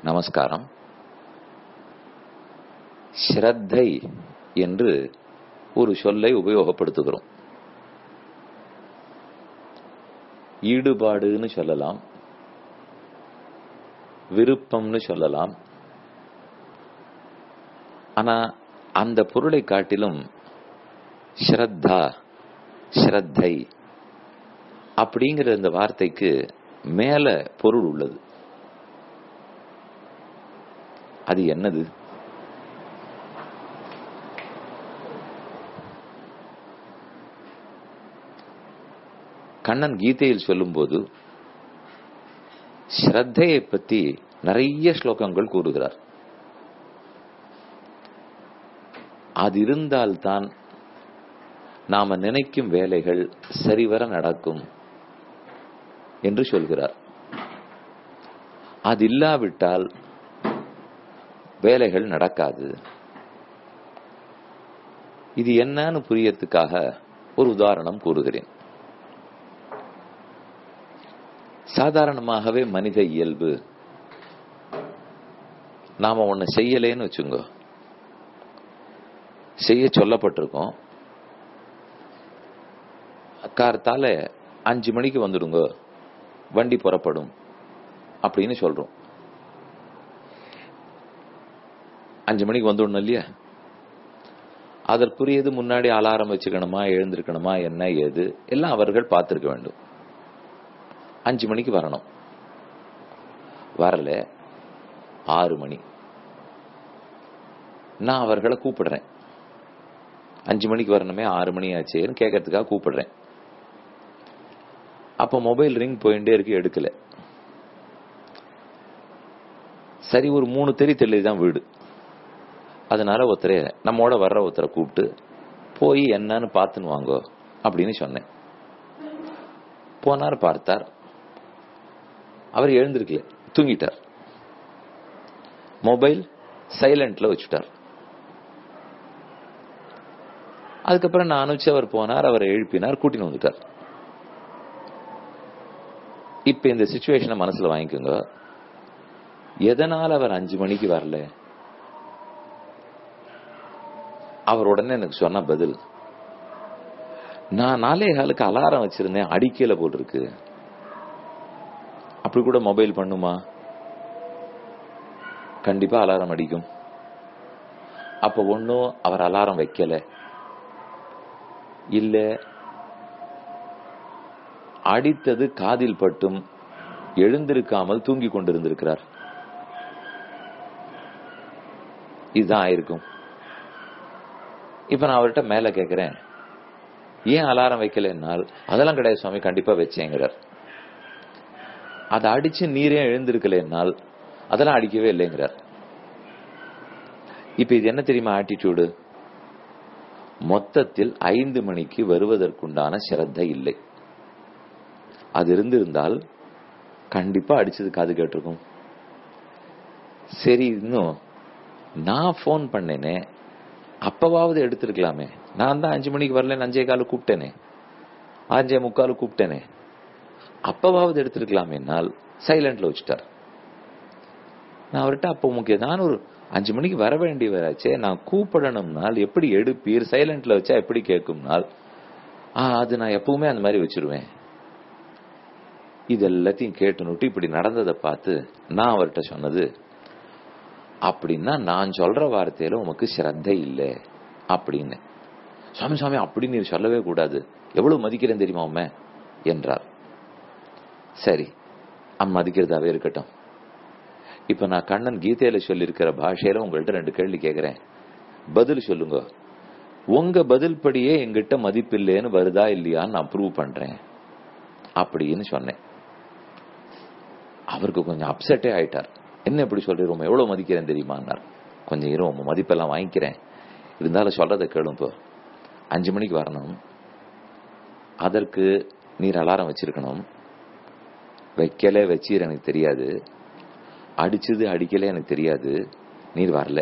நமஸ்காரம் ஸ்ரத்தை என்று ஒரு சொல்லை உபயோகப்படுத்துகிறோம் ஈடுபாடுன்னு சொல்லலாம் விருப்பம்னு சொல்லலாம் ஆனா அந்த பொருளை காட்டிலும் ஸ்ரத்தா ஸ்ரத்தை அப்படிங்கிற இந்த வார்த்தைக்கு மேல பொருள் உள்ளது அது என்னது கண்ணன் கீதையில் சொல்லும்போது ஸ்ரத்தையை பத்தி நிறைய ஸ்லோகங்கள் கூறுகிறார் அது இருந்தால்தான் நாம நினைக்கும் வேலைகள் சரிவர நடக்கும் என்று சொல்கிறார் அது இல்லாவிட்டால் வேலைகள் நடக்காது இது என்னன்னு புரியறதுக்காக ஒரு உதாரணம் கூறுகிறேன் சாதாரணமாகவே மனித இயல்பு நாம ஒன்னு செய்யலேன்னு வச்சுங்க செய்ய சொல்லப்பட்டிருக்கோம் கார்த்தால அஞ்சு மணிக்கு வந்துடுங்க வண்டி புறப்படும் அப்படின்னு சொல்றோம் அஞ்சு மணிக்கு வந்துடணும் இல்லையா அதற்குரியது முன்னாடி அலாரம் வச்சுக்கணுமா எழுந்திருக்கணுமா என்ன ஏது எல்லாம் அவர்கள் பார்த்திருக்க வேண்டும் அஞ்சு மணிக்கு வரணும் வரல ஆறு மணி நான் அவர்களை கூப்பிடுறேன் அஞ்சு மணிக்கு வரணுமே ஆறு மணி ஆச்சேன்னு கேட்கறதுக்காக கூப்பிடுறேன் அப்போ மொபைல் ரிங் போயிட்டே இருக்கு எடுக்கல சரி ஒரு மூணு தெரி தெளி தான் வீடு அதனால ஒருத்தரை நம்மோட வர்ற ஒருத்தரை கூப்பிட்டு போய் என்னன்னு பார்த்துன்னு வாங்கோ அப்படின்னு சொன்னேன் போனார் பார்த்தார் அவர் எழுந்திருக்கல தூங்கிட்டார் மொபைல் சைலண்ட்ல வச்சுட்டார் அதுக்கப்புறம் நான் அனுப்பிச்சு அவர் போனார் அவரை எழுப்பினார் கூட்டின்னு வந்துட்டார் இப்ப இந்த சுச்சுவேஷனை மனசுல வாங்கிக்கோங்க எதனால அவர் அஞ்சு மணிக்கு வரல அவர் உடனே எனக்கு சொன்ன பதில் நான் நாலே காலுக்கு அலாரம் வச்சிருந்தேன் அடிக்கல போட்டிருக்கு அப்படி கூட மொபைல் பண்ணுமா கண்டிப்பா அலாரம் அடிக்கும் அப்ப ஒன்னும் அவர் அலாரம் வைக்கல இல்ல அடித்தது காதில் பட்டும் எழுந்திருக்காமல் தூங்கி கொண்டிருந்திருக்கிறார் இதுதான் ஆயிருக்கும் இப்ப நான் அவர்கிட்ட மேல கேக்குறேன் ஏன் அலாரம் வைக்கலன்னால் அதெல்லாம் கிடையாது சுவாமி கண்டிப்பா வச்சேங்கிறார் அதை அடிச்சு நீரே எழுந்திருக்கலன்னால் அதெல்லாம் அடிக்கவே இல்லைங்கிறார் இப்ப இது என்ன தெரியுமா ஆட்டிடியூடு மொத்தத்தில் ஐந்து மணிக்கு வருவதற்குண்டான சிரத்தை இல்லை அது இருந்திருந்தால் கண்டிப்பா அடிச்சது காது கேட்டிருக்கும் சரி இன்னும் நான் போன் பண்ணேனே அப்பவாவது எடுத்திருக்கலாமே நான் தான் அஞ்சு மணிக்கு வரல அஞ்சே காலு கூப்பிட்டேனே அஞ்சே முக்காலு கூப்பிட்டேனே அப்பவாவது எடுத்திருக்கலாமேனால் சைலண்ட்ல வச்சுட்டார் நான் அவர்கிட்ட அப்போ உங்களுக்கு ஏதாவது ஒரு அஞ்சு மணிக்கு வர வேண்டியவராச்சே நான் கூப்பிடணும்னால் எப்படி எடுப்பீர் சைலண்ட்ல வச்சா எப்படி கேட்கும்னால் ஆ அது நான் எப்பவுமே அந்த மாதிரி வச்சிருவேன் இது எல்லாத்தையும் கேட்டுனுட்டு இப்படி நடந்ததை பார்த்து நான் அவர்கிட்ட சொன்னது அப்படின்னா நான் சொல்ற வார்த்தையில உமக்கு ஸ்ரத்தை இல்லை அப்படின்னு சுவாமி சுவாமி அப்படி நீ சொல்லவே கூடாது எவ்வளவு மதிக்கிறேன் தெரியுமா உண்மை என்றார் சரி அம் மதிக்கிறதாவே இருக்கட்டும் இப்ப நான் கண்ணன் கீதையில சொல்லியிருக்கிற பாஷையில உங்கள்ட்ட ரெண்டு கேள்வி கேட்கிறேன் பதில் சொல்லுங்க உங்க பதில் படியே எங்கிட்ட மதிப்பில்லைன்னு வருதா இல்லையான்னு நான் ப்ரூவ் பண்றேன் அப்படின்னு சொன்னேன் அவருக்கு கொஞ்சம் அப்செட்டே ஆயிட்டார் என்ன இப்படி சொல்றீங்க எவ்வளவு மதிக்கிறேன் தெரியுமான்னார் கொஞ்சம் இரு உங்க மதிப்பெல்லாம் வாங்கிக்கிறேன் இருந்தாலும் சொல்றதை கேளும் இப்போ அஞ்சு மணிக்கு வரணும் அதற்கு நீர் அலாரம் வச்சிருக்கணும் வைக்கல வச்சீர் எனக்கு தெரியாது அடிச்சது அடிக்கல எனக்கு தெரியாது நீர் வரல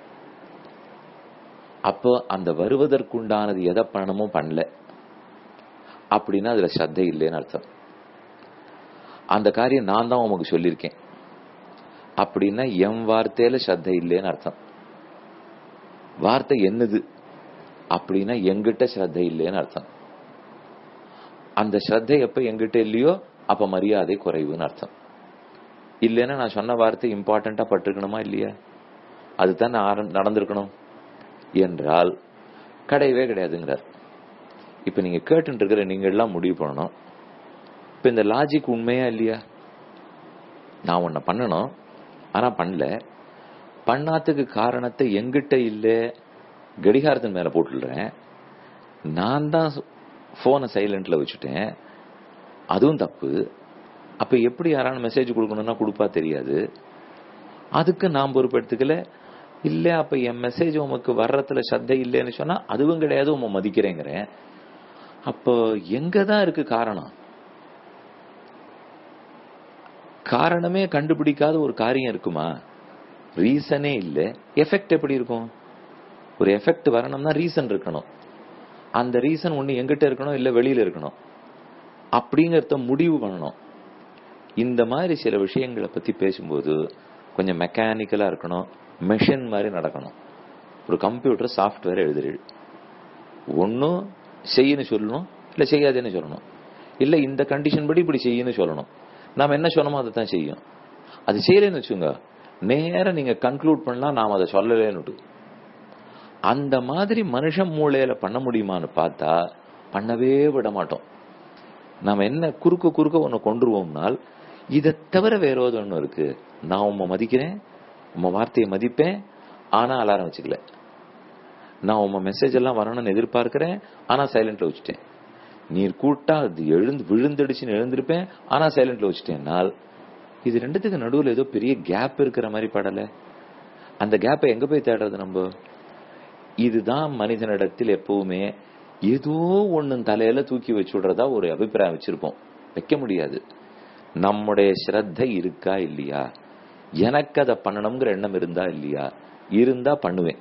அப்போ அந்த வருவதற்குண்டானது எதை பண்ணணுமோ பண்ணல அப்படின்னா அதுல ஸ்ரத்தை இல்லைன்னு அர்த்தம் அந்த காரியம் நான் தான் உமக்கு சொல்லியிருக்கேன் அப்படின்னா என் வார்த்தையில ஸ்ரத்தை இல்லைன்னு அர்த்தம் வார்த்தை என்னது அப்படின்னா எங்கிட்ட ஸ்ரத்தை இல்லைன்னு அர்த்தம் அந்த ஸ்ரத்தை எப்ப எங்கிட்ட இல்லையோ அப்ப மரியாதை குறைவுன்னு அர்த்தம் இல்லைன்னா நான் சொன்ன வார்த்தை இம்பார்ட்டண்டா பட்டிருக்கணுமா இல்லையா அதுதான் ஆரம்- நடந்திருக்கணும் என்றால் கிடையவே கிடையாதுங்கிறார் இப்ப நீங்க கேட்டு இருக்கிற நீங்க எல்லாம் முடிவு பண்ணணும் இப்ப இந்த லாஜிக் உண்மையா இல்லையா நான் உன்னை பண்ணணும் ஆனா பண்ணல பண்ணாததுக்கு காரணத்தை எங்கிட்ட இல்ல கடிகாரத்தின் மேல போட்டுடுறேன் நான் தான் போனை சைலண்ட்ல வச்சுட்டேன் அதுவும் தப்பு அப்ப எப்படி யாரான மெசேஜ் கொடுக்கணும்னா கொடுப்பா தெரியாது அதுக்கு நான் பொறுப்பெடுத்துக்கல இல்ல அப்ப என் மெசேஜ் உமக்கு வர்றதுல சத்தை இல்லைன்னு சொன்னா அதுவும் கிடையாது உம மதிக்கிறேங்கிறேன் அப்போ எங்க தான் இருக்கு காரணம் காரணமே கண்டுபிடிக்காத ஒரு காரியம் இருக்குமா ரீசனே இல்ல எஃபெக்ட் எப்படி இருக்கும் ஒரு எஃபெக்ட் வரணும்னா ரீசன் இருக்கணும் அந்த ரீசன் ஒண்ணு எங்கிட்ட இருக்கணும் இல்ல வெளியில இருக்கணும் அப்படிங்கறத முடிவு பண்ணணும் இந்த மாதிரி சில விஷயங்களை பத்தி பேசும்போது கொஞ்சம் மெக்கானிக்கலா இருக்கணும் மெஷின் மாதிரி நடக்கணும் ஒரு கம்ப்யூட்டர் சாஃப்ட்வேர் எழுதுறீள் ஒன்னும் செய்யன்னு சொல்லணும் இல்ல செய்யாதேன்னு சொல்லணும் இல்ல இந்த கண்டிஷன் படி இப்படி செய்யன்னு சொல்லணும் நாம என்ன சொன்னோமோ அதை தான் செய்யும் அது செய்யலைன்னு வச்சுங்க நேரா நீங்க கன்க்ளூட் பண்ணலாம் நாம் அதை சொல்லலேன்னு அந்த மாதிரி மனுஷன் மூளையில பண்ண முடியுமான்னு பார்த்தா பண்ணவே விட மாட்டோம் நாம என்ன குறுக்க குறுக்க ஒண்ணு கொண்டுருவோம்னால் இதை தவிர வேற ஏதோ ஒண்ணு இருக்கு நான் உம்மை மதிக்கிறேன் உம்ம வார்த்தையை மதிப்பேன் ஆனா அலாரம் வச்சுக்கல நான் உம்ம மெசேஜ் எல்லாம் வரணும்னு எதிர்பார்க்கிறேன் ஆனா சைலண்ட்ல வச்சுட்டேன் நீர் கூட்டா அது எழுந்து விழுந்துடுச்சுன்னு எழுந்திருப்பேன் ஆனா சைலண்ட்ல வச்சுட்டேன்னால் இது ரெண்டுத்துக்கு நடுவுல ஏதோ பெரிய கேப் இருக்கிற மாதிரி படல அந்த கேப்பை எங்க போய் தேடுறது நம்ம இதுதான் மனிதனிடத்தில் எப்பவுமே ஏதோ ஒண்ணு தலையில தூக்கி வச்சு விடுறதா ஒரு அபிப்பிராயம் வச்சிருப்போம் வைக்க முடியாது நம்முடைய ஸ்ரத்தை இருக்கா இல்லையா எனக்கு அதை பண்ணணுங்கிற எண்ணம் இருந்தா இல்லையா இருந்தா பண்ணுவேன்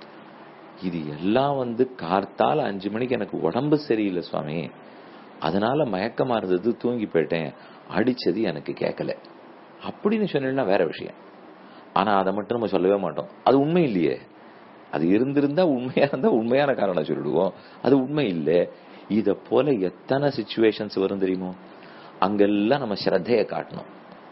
இது எல்லாம் வந்து கார்த்தால அஞ்சு மணிக்கு எனக்கு உடம்பு சரியில்லை சுவாமி அதனால மயக்கமா இருந்தது தூங்கி போயிட்டேன் அடிச்சது எனக்கு கேட்கல அப்படின்னு சொன்னா வேற விஷயம் ஆனா அதை மட்டும் நம்ம சொல்லவே மாட்டோம் அது உண்மை இல்லையே அது இருந்திருந்தா உண்மையா இருந்தா உண்மையான காரணம் சொல்லிடுவோம் அது உண்மை இல்லை இத போல எத்தனை சுச்சுவேஷன்ஸ் வரும் தெரியுமோ அங்கெல்லாம் நம்ம ஸ்ரத்தைய காட்டணும்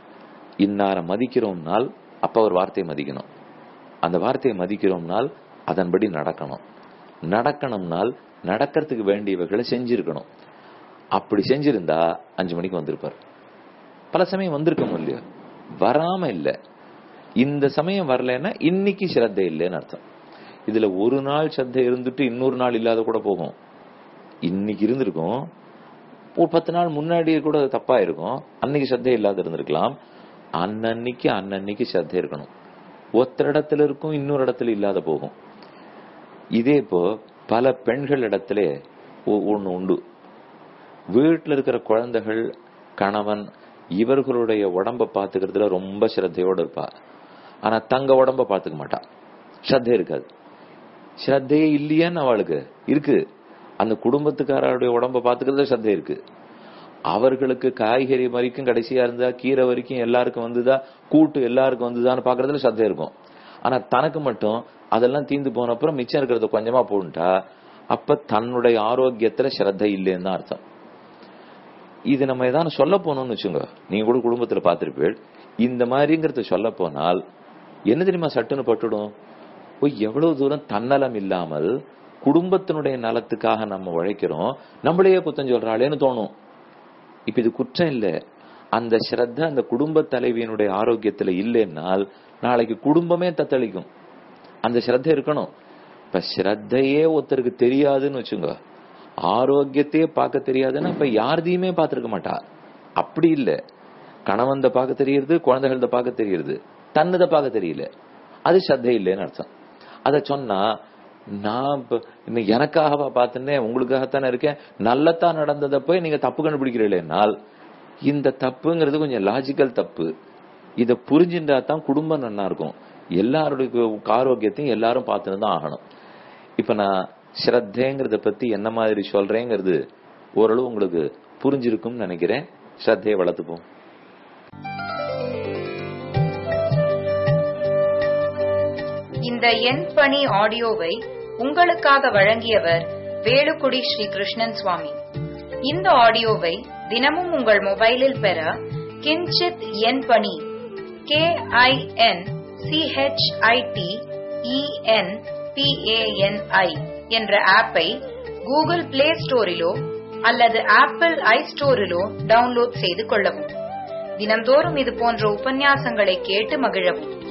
இன்னார மதிக்கிறோம்னால் அப்ப ஒரு வார்த்தையை மதிக்கணும் அந்த வார்த்தையை மதிக்கிறோம்னால் அதன்படி நடக்கணும் நடக்கணும்னால் நடக்கிறதுக்கு வேண்டியவைகளை செஞ்சிருக்கணும் அப்படி செஞ்சிருந்தா அஞ்சு மணிக்கு வந்திருப்பார் பல சமயம் வந்திருக்கோம் இல்லையா வராம இல்ல இந்த சமயம் வரலன்னா இன்னைக்கு ஸ்ரத்தை இல்லைன்னு அர்த்தம் இதுல ஒரு நாள் ஸ்ரத்தை இருந்துட்டு இன்னொரு நாள் இல்லாத கூட போகும் இன்னைக்கு இருந்திருக்கும் ஒரு பத்து நாள் முன்னாடி கூட அது தப்பா இருக்கும் அன்னைக்கு ஸ்ரத்தை இல்லாத இருந்திருக்கலாம் அன்னன்னைக்கு அன்னன்னைக்கு ஸ்ரத்தை இருக்கணும் ஒருத்தர் இடத்துல இருக்கும் இன்னொரு இடத்துல இல்லாத போகும் இதே இப்போ பல பெண்கள் இடத்துல ஒ- ஒண்ணு உண்டு வீட்டுல இருக்கிற குழந்தைகள் கணவன் இவர்களுடைய உடம்ப பாத்துக்கிறதுல ரொம்ப ஸ்ரத்தையோட இருப்பா ஆனா தங்க உடம்ப பாத்துக்க மாட்டா ஸ்ரத்தை இருக்காது ஸ்ரத்தையே இல்லையான்னு அவளுக்கு இருக்கு அந்த குடும்பத்துக்காரருடைய உடம்ப பாத்துக்கிறதுல ஸ்ரத்தை இருக்கு அவர்களுக்கு காய்கறி வரைக்கும் கடைசியா இருந்தா கீரை வரைக்கும் எல்லாருக்கும் வந்துதா கூட்டு எல்லாருக்கும் வந்துதான்னு பாக்குறதுல ஸ்ரத்தை இருக்கும் ஆனா தனக்கு மட்டும் அதெல்லாம் தீந்து போன அப்புறம் மிச்சம் இருக்கிறத கொஞ்சமா போட்டுட்டா அப்ப தன்னுடைய ஆரோக்கியத்துல ஸ்ரத்தை இல்லைன்னு தான் அர்த்தம் இது நம்ம ஏதாவது சொல்ல போனோம்னு வச்சுங்க நீங்க கூட குடும்பத்துல பார்த்திருப்பீள் இந்த மாதிரிங்கிறத சொல்ல போனால் என்ன தெரியுமா சட்டுன்னு பட்டுடும் ஓ எவ்வளவு தூரம் தன்னலம் இல்லாமல் குடும்பத்தினுடைய நலத்துக்காக நம்ம உழைக்கிறோம் நம்மளையே குத்தம் சொல்றாளேன்னு தோணும் இப்ப இது குற்றம் இல்ல அந்த ஸ்ரத்த அந்த குடும்ப தலைவியினுடைய ஆரோக்கியத்துல இல்லைன்னால் நாளைக்கு குடும்பமே தத்தளிக்கும் அந்த ஸ்ரத்த இருக்கணும் இப்ப ஸ்ரத்தையே ஒருத்தருக்கு தெரியாதுன்னு வச்சுங்க ஆரோக்கியத்தையே பார்க்க தெரியாதுன்னா இப்ப யார்தையுமே பார்த்திருக்க மாட்டா அப்படி இல்ல கணவன் பார்க்க தெரியுது குழந்தைகள பார்க்க தெரியுது தன்னதை பார்க்க தெரியல அது ஸ்ரத்தை இல்லைன்னு அர்த்தம் அத சொன்னா நான் இப்ப இன்னும் எனக்காகவா பார்த்தேன்னே உங்களுக்காகத்தானே இருக்கேன் நல்லத்தான் நடந்ததை போய் நீங்க தப்பு கண்டுபிடிக்கிறீங்களேனால் இந்த தப்புங்கிறது கொஞ்சம் லாஜிக்கல் தப்பு இத புரிஞ்சுட்டா தான் குடும்பம் நல்லா இருக்கும் எல்லாருடைய ஆரோக்கியத்தையும் எல்லாரும் பார்த்துன்னு தான் ஆகணும் இப்ப நான் ஸ்ரத்தைங்கிறத பத்தி என்ன மாதிரி சொல்றேங்கிறது ஓரளவு உங்களுக்கு புரிஞ்சிருக்கும்னு நினைக்கிறேன் ஸ்ரத்தையை வளர்த்துப்போம் இந்த எண் பணி ஆடியோவை உங்களுக்காக வழங்கியவர் வேலுக்குடி ஸ்ரீ கிருஷ்ணன் சுவாமி இந்த ஆடியோவை தினமும் உங்கள் மொபைலில் பெற கிஞ்சித் எண் பணி கே ஐ என் சிஹெச்ஐடி இஎன் பிஏஎன்ஐ என்ற ஆப்பை கூகுள் பிளே ஸ்டோரிலோ அல்லது ஆப்பிள் ஐ ஸ்டோரிலோ டவுன்லோட் செய்து கொள்ளவும் தினம்தோறும் இது போன்ற உபன்யாசங்களை கேட்டு மகிழவும்